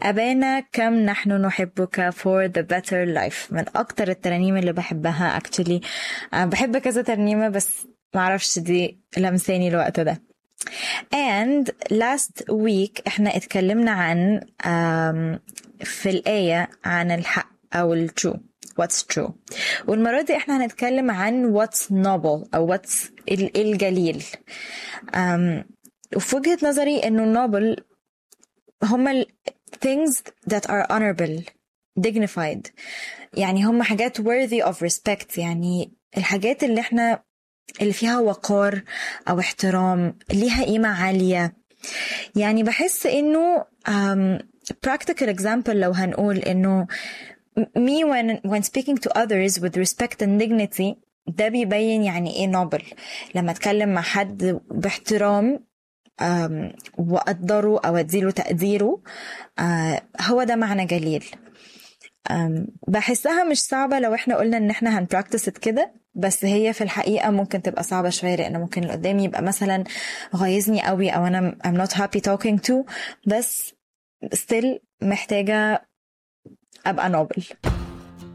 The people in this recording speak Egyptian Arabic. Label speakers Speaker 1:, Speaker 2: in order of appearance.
Speaker 1: أبانا كم نحن نحبك for the better life من أكتر الترانيم اللي بحبها actually آه، بحب كذا ترنيمة بس معرفش دي لمساني الوقت ده and last week احنا اتكلمنا عن um, في الآية عن الحق أو ال true what's true والمرة دي احنا هنتكلم عن what's noble أو what's ال- الجليل um, وفي وجهة نظري انه noble هما ال things that are honorable dignified يعني هم حاجات worthy of respect يعني الحاجات اللي احنا اللي فيها وقار او احترام ليها قيمة عالية يعني بحس انه um, practical example لو هنقول انه me when when speaking to others with respect and dignity ده بيبين يعني ايه نوبل لما اتكلم مع حد باحترام um, واقدره او اديله تقديره uh, هو ده معنى جليل um, بحسها مش صعبة لو احنا قلنا ان احنا هنبراكتس كده بس هي في الحقيقة ممكن تبقى صعبة شوية لأن ممكن اللي قدامي يبقى مثلا غايزني قوي أو أنا I'm not happy talking to بس still محتاجة أبقى نوبل